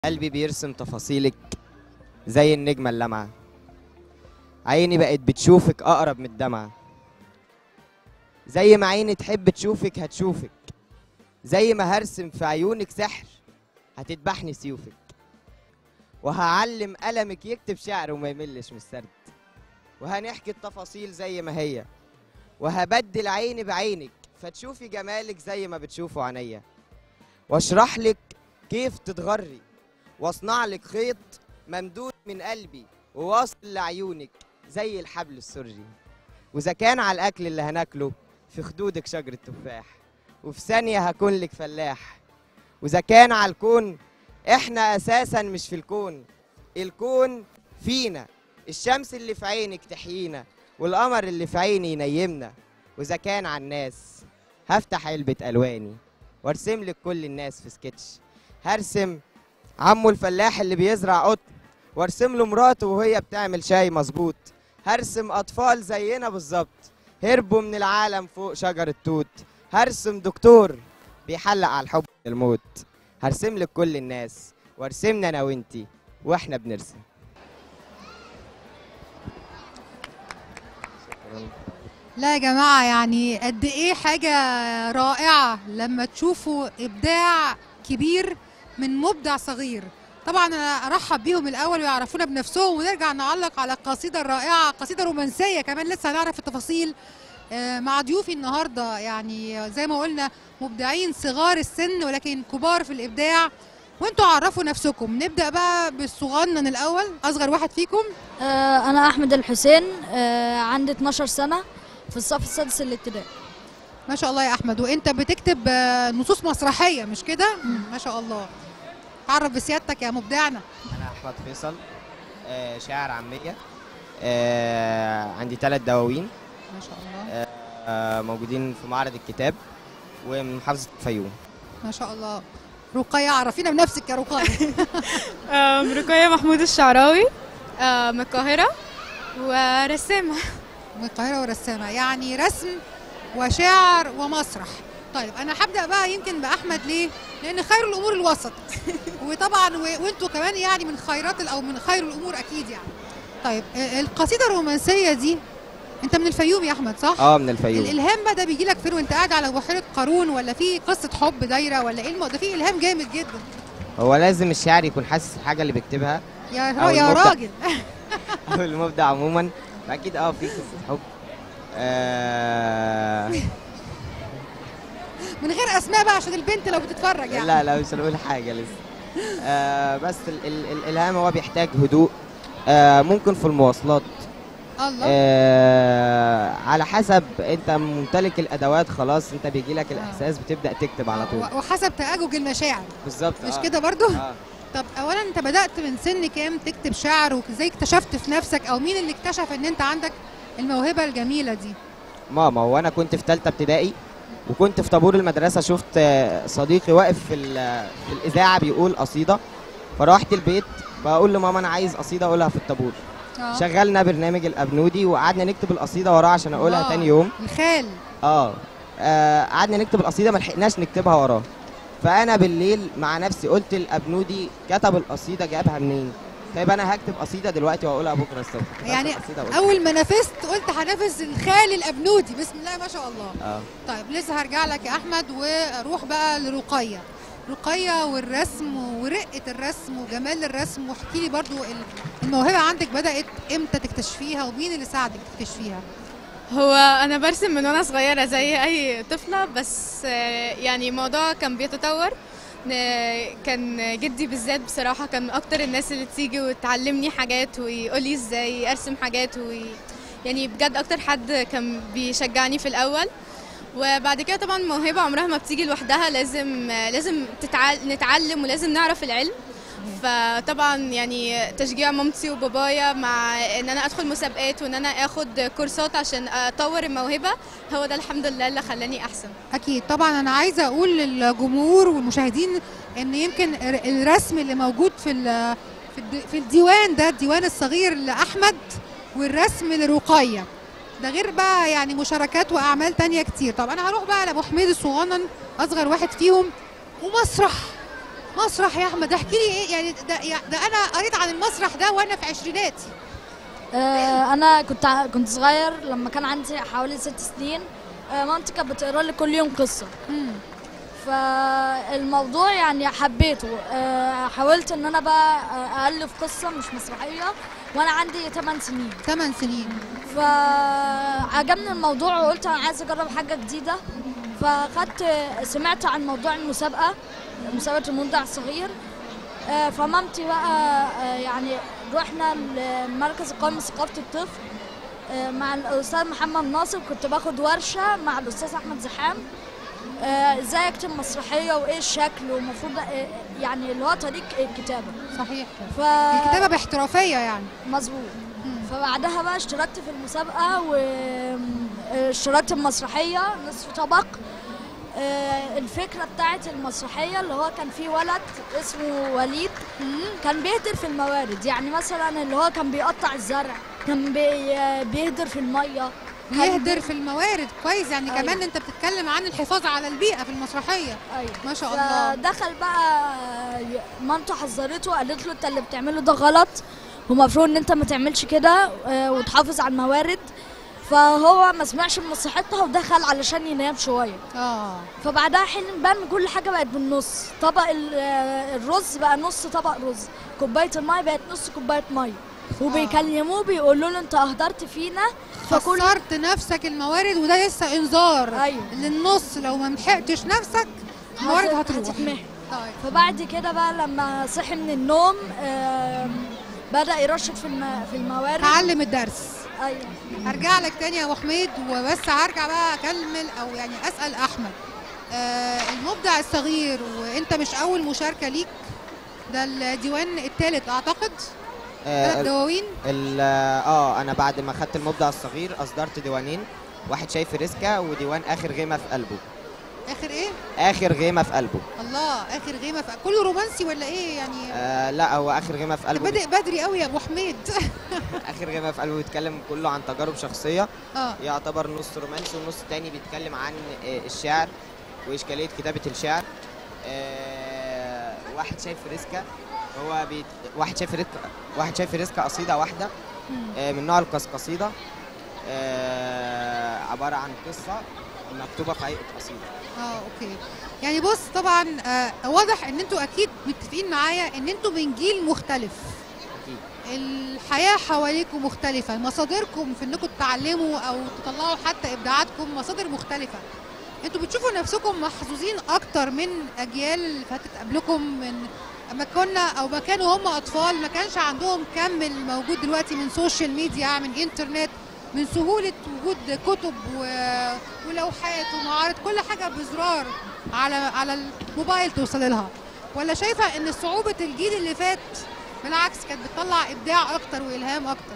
قلبي بيرسم تفاصيلك زي النجمة اللامعة عيني بقت بتشوفك أقرب من الدمعة زي ما عيني تحب تشوفك هتشوفك زي ما هرسم في عيونك سحر هتذبحني سيوفك وهعلم قلمك يكتب شعر وما يملش من السرد وهنحكي التفاصيل زي ما هي وهبدل عيني بعينك فتشوفي جمالك زي ما بتشوفوا عينيا واشرح لك كيف تتغري واصنع لك خيط ممدود من قلبي وواصل لعيونك زي الحبل السري واذا كان على الاكل اللي هناكله في خدودك شجره تفاح وفي ثانيه هكون لك فلاح واذا كان على الكون احنا اساسا مش في الكون الكون فينا الشمس اللي في عينك تحيينا والقمر اللي في عيني ينيمنا واذا كان على الناس هفتح علبه الواني وارسم لك كل الناس في سكتش هرسم عمو الفلاح اللي بيزرع قطن وارسم له مراته وهي بتعمل شاي مظبوط هرسم اطفال زينا بالظبط هربوا من العالم فوق شجر توت هرسم دكتور بيحلق على الحب الموت هرسم لك كل الناس وارسمنا انا وانتي واحنا بنرسم شكراً. لا يا جماعة يعني قد إيه حاجة رائعة لما تشوفوا إبداع كبير من مبدع صغير طبعا أنا أرحب بيهم الأول ويعرفونا بنفسهم ونرجع نعلق على القصيدة الرائعة قصيدة رومانسية كمان لسه هنعرف التفاصيل آه، مع ضيوفي النهاردة يعني زي ما قلنا مبدعين صغار السن ولكن كبار في الإبداع وانتوا عرفوا نفسكم نبدأ بقى بالصغنن الأول أصغر واحد فيكم آه، أنا أحمد الحسين آه، عندي 12 سنة في الصف السادس الابتدائي ما شاء الله يا احمد وانت بتكتب آه، نصوص مسرحيه مش كده ما شاء الله عرف بسيادتك يا مبدعنا انا احمد فيصل آه، شاعر عاميه آه، عندي ثلاث دواوين ما شاء الله آه، موجودين في معرض الكتاب ومن محافظه الفيوم ما شاء الله رقية عرفينا بنفسك يا رقية آم، رقية محمود الشعراوي آه، من القاهرة ورسامة من القاهرة ورسامة يعني رسم وشعر ومسرح طيب انا هبدا بقى يمكن باحمد ليه لان خير الامور الوسط وطبعا و- وانتوا كمان يعني من خيرات ال- او من خير الامور اكيد يعني طيب آه، القصيده الرومانسيه دي انت من الفيوم يا احمد صح اه من الفيوم الالهام بقى ده بيجي لك فين وانت قاعد على بحيره قارون ولا في قصه حب دايره ولا ايه الم... ده في الهام جامد جدا هو لازم الشاعر يكون حاسس الحاجه اللي بيكتبها يا أو يا المبدع. راجل او المبدع عموما فاكيد اه في قصه حب آه من غير اسماء بقى عشان البنت لو بتتفرج يعني لا لا مش هنقول حاجه لسه آه بس ال ال الالهام هو بيحتاج هدوء آه ممكن في المواصلات الله آه على حسب انت ممتلك الادوات خلاص انت بيجي لك الاحساس بتبدا تكتب على طول و- وحسب تأجج المشاعر بالظبط مش آه. كده برضو اه طب اولا انت بدات من سن كام تكتب شعر وازاي اكتشفت في نفسك او مين اللي اكتشف ان انت عندك الموهبه الجميله دي ماما وانا كنت في ثالثه ابتدائي وكنت في طابور المدرسه شفت آه، صديقي واقف في ال- في الاذاعه بيقول قصيده فروحت البيت بقول لماما انا عايز قصيده اقولها في الطابور آه. شغلنا برنامج الابنودي وقعدنا نكتب القصيده وراه عشان اقولها الله. تاني يوم الخال اه آه، قعدنا نكتب القصيده ما لحقناش نكتبها وراه فانا بالليل مع نفسي قلت الابنودي كتب القصيده جابها منين طيب انا هكتب قصيده دلوقتي واقولها بكره الصبح كتبت يعني القصيدة وقلت- اول ما نفست قلت هنفذ الخال الابنودي بسم الله ما شاء الله اه طيب لسه هرجع لك يا احمد واروح بقى لرقيه رقيه والرسم ورقه الرسم وجمال الرسم واحكي لي برضو ال- الموهبه عندك بدات امتى تكتشفيها ومين اللي ساعدك تكتشفيها هو أنا برسم من وأنا صغيرة زي أي طفلة بس آه، يعني الموضوع كان بيتطور ن- كان جدي بالذات بصراحة كان من أكتر الناس اللي تيجي وتعلمني حاجات ويقولي إزاي أرسم حاجات وي يعني بجد أكتر حد كان بيشجعني في الأول وبعد كده طبعا موهبة عمرها ما بتيجي لوحدها لازم لازم تتعل... نتعلم ولازم نعرف العلم فطبعا يعني تشجيع مامتي وبابايا مع ان انا ادخل مسابقات وان انا اخد كورسات عشان اطور الموهبه هو ده الحمد لله اللي خلاني احسن اكيد طبعا انا عايزه اقول للجمهور والمشاهدين ان يمكن الر- الرسم اللي موجود في ال- في الد- في الديوان ده الديوان الصغير لاحمد والرسم لرقيه ده غير بقى يعني مشاركات واعمال تانية كتير طب انا هروح بقى لابو حميد الصغنن اصغر واحد فيهم ومسرح مسرح يا احمد احكي لي ايه يعني ده, يع- ده انا قريت عن المسرح ده وانا في عشريناتي آه، انا كنت ع- كنت صغير لما كان عندي حوالي ست سنين آه، مامتي كانت بتقرا لي كل يوم قصه مم. فالموضوع يعني حبيته آه، حاولت ان انا بقى آه، الف قصه مش مسرحيه وانا عندي 8 سنين 8 سنين فعجبني الموضوع وقلت انا عايز اجرب حاجه جديده فخدت سمعت عن موضوع المسابقه مسابقه المبدع الصغير آه، فمامتي بقى آه، يعني رحنا المركز القومي لثقافه الطفل آه، مع الاستاذ محمد ناصر كنت باخد ورشه مع الاستاذ احمد زحام آه، ازاي اكتب مسرحيه وايه الشكل ومفروض آه، يعني اللي هو طريق الكتابه صحيح ف الكتابه باحترافيه يعني مظبوط مم. فبعدها بقى اشتركت في المسابقة واشتركت بمسرحية نصف طبق آه، الفكرة بتاعت المسرحية اللي هو كان في ولد اسمه وليد كان بيهدر في الموارد يعني مثلا اللي هو كان بيقطع الزرع كان بي بيهدر في المية كان بيهدر في الموارد كويس يعني أيوة. كمان انت بتتكلم عن الحفاظ على البيئه في المسرحيه ايوه ما شاء الله فدخل بقى مامته حذرته قالت له انت اللي بتعمله ده غلط ومفروض ان انت ما تعملش كده آه، وتحافظ على الموارد فهو ما سمعش بنصيحتها ودخل علشان ينام شويه اه فبعدها حين بان كل حاجه بقت بالنص طبق ال- آه، الرز بقى نص طبق رز كوبايه الميه بقت نص كوبايه ميه وبيكلموه بيقولوا له انت اهدرت فينا فكل خسرت نفسك الموارد وده لسه انذار ايوه للنص لو ما لحقتش نفسك الموارد هتروح هتتمحي طيب فبعد كده بقى لما صحي من النوم آم، بدأ يرشد في الم... في الموارد تعلم الدرس ايوه هرجع لك تاني يا ابو حميد وبس هرجع بقى اكمل او يعني اسال احمد آه المبدع الصغير وانت مش اول مشاركه ليك ده الديوان الثالث اعتقد ثلاث آه دواوين ال- اه انا بعد ما خدت المبدع الصغير اصدرت ديوانين واحد شايف ريسكا وديوان اخر غيمه في قلبه اخر ايه اخر غيمه في قلبه الله اخر غيمه في... كله رومانسي ولا ايه يعني آه لا هو اخر غيمه في انت قلبه بادئ بدري قوي يا ابو حميد اخر غيمه في قلبه بيتكلم كله عن تجارب شخصيه اه يعتبر نص رومانسي والنص التاني بيتكلم عن آه، الشعر واشكاليه كتابه الشعر آه، واحد شايف ريسكا هو بيت... واحد شايف ريسكا واحد شايف ريسكا قصيده واحده مم. آه، من نوع القصقصيده آه، عباره عن قصه مكتوبه في هيئه قصيده اه اوكي يعني بص طبعا آه واضح ان انتوا اكيد متفقين معايا ان انتوا من جيل مختلف اكيد الحياه حواليكم مختلفه مصادركم في انكم تتعلموا او تطلعوا حتى ابداعاتكم مصادر مختلفه انتوا بتشوفوا نفسكم محظوظين اكتر من اجيال اللي فاتت قبلكم من اما كنا او ما كانوا هم اطفال ما كانش عندهم كم الموجود دلوقتي من سوشيال ميديا من انترنت من سهوله وجود كتب و... ولوحات ومعارض كل حاجه بزرار على على الموبايل توصل لها ولا شايفه ان صعوبه الجيل اللي فات بالعكس كانت بتطلع ابداع اكتر والهام اكتر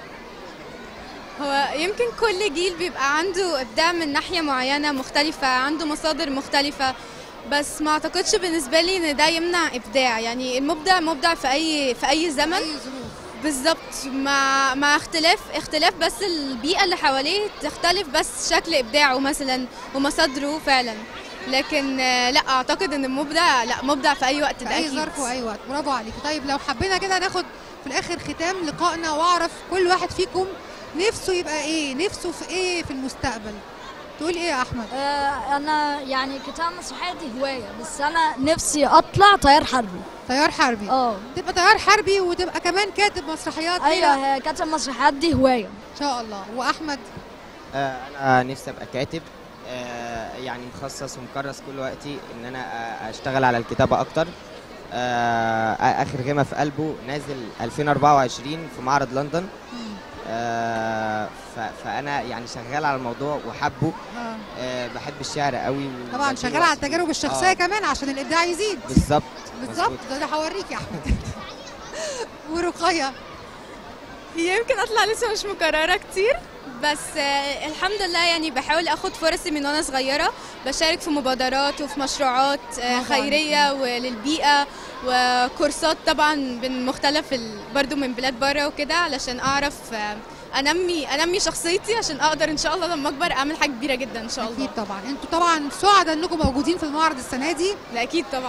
هو يمكن كل جيل بيبقى عنده ابداع من ناحيه معينه مختلفه عنده مصادر مختلفه بس ما اعتقدش بالنسبه لي ان ده يمنع ابداع يعني المبدع مبدع في اي في اي زمن اي ظروف بالظبط مع مع اختلاف اختلاف بس البيئه اللي حواليه تختلف بس شكل ابداعه مثلا ومصادره فعلا لكن آه، لا اعتقد ان المبدع لا مبدع في اي وقت في ده اي أكيد. ظرف واي وقت برافو عليكي طيب لو حبينا كده ناخد في الاخر ختام لقائنا واعرف كل واحد فيكم نفسه يبقى ايه نفسه في ايه في المستقبل تقول ايه يا احمد آه، انا يعني كتاب مسرحيه دي هوايه بس انا نفسي اطلع طيار حربي طيار حربي اه تبقى طيار حربي وتبقى كمان كاتب مسرحيات كده ايوه هي كتاب مسرحيات دي هوايه ان شاء الله واحمد آه، انا نفسي ابقى كاتب آه، يعني مخصص ومكرس كل وقتي ان انا آه، اشتغل على الكتابه اكتر آه، اخر غيمه في قلبه نازل 2024 في معرض لندن آه، ف- فانا يعني شغال على الموضوع وحبه آه. آه، بحب الشعر قوي طبعا وبدي شغال على وقت- التجارب الشخصيه آه، كمان عشان الابداع يزيد بالظبط بالظبط مظبوط. ده, ده هوريك يا احمد ورقيه يمكن اطلع لسه مش مكرره كتير بس آه، الحمد لله يعني بحاول اخد فرصي من وانا صغيره بشارك في مبادرات وفي مشروعات آه، برافو عليكي. خيريه وللبيئه وكورسات طبعا من مختلف ال... برضو من بلاد بره وكده علشان اعرف آه، انمي انمي شخصيتي عشان اقدر ان شاء الله لما اكبر اعمل حاجه كبيره جدا ان شاء الله اكيد طبعا انتوا طبعا سعداء انكم موجودين في المعرض السنه دي لا اكيد طبعا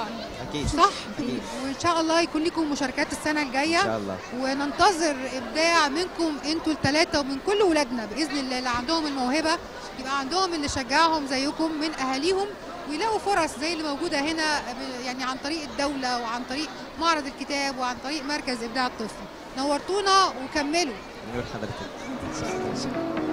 اكيد صح أكيد. وان شاء الله يكون لكم مشاركات السنه الجايه ان شاء الله وننتظر ابداع منكم انتوا الثلاثه ومن كل ولادنا باذن الله اللي عندهم الموهبه يبقى عندهم اللي شجعهم زيكم من اهاليهم ويلاقوا فرص زي اللي موجوده هنا ب- يعني عن طريق الدوله وعن طريق معرض الكتاب وعن طريق مركز ابداع الطفل نورتونا وكملوا نور حضرتك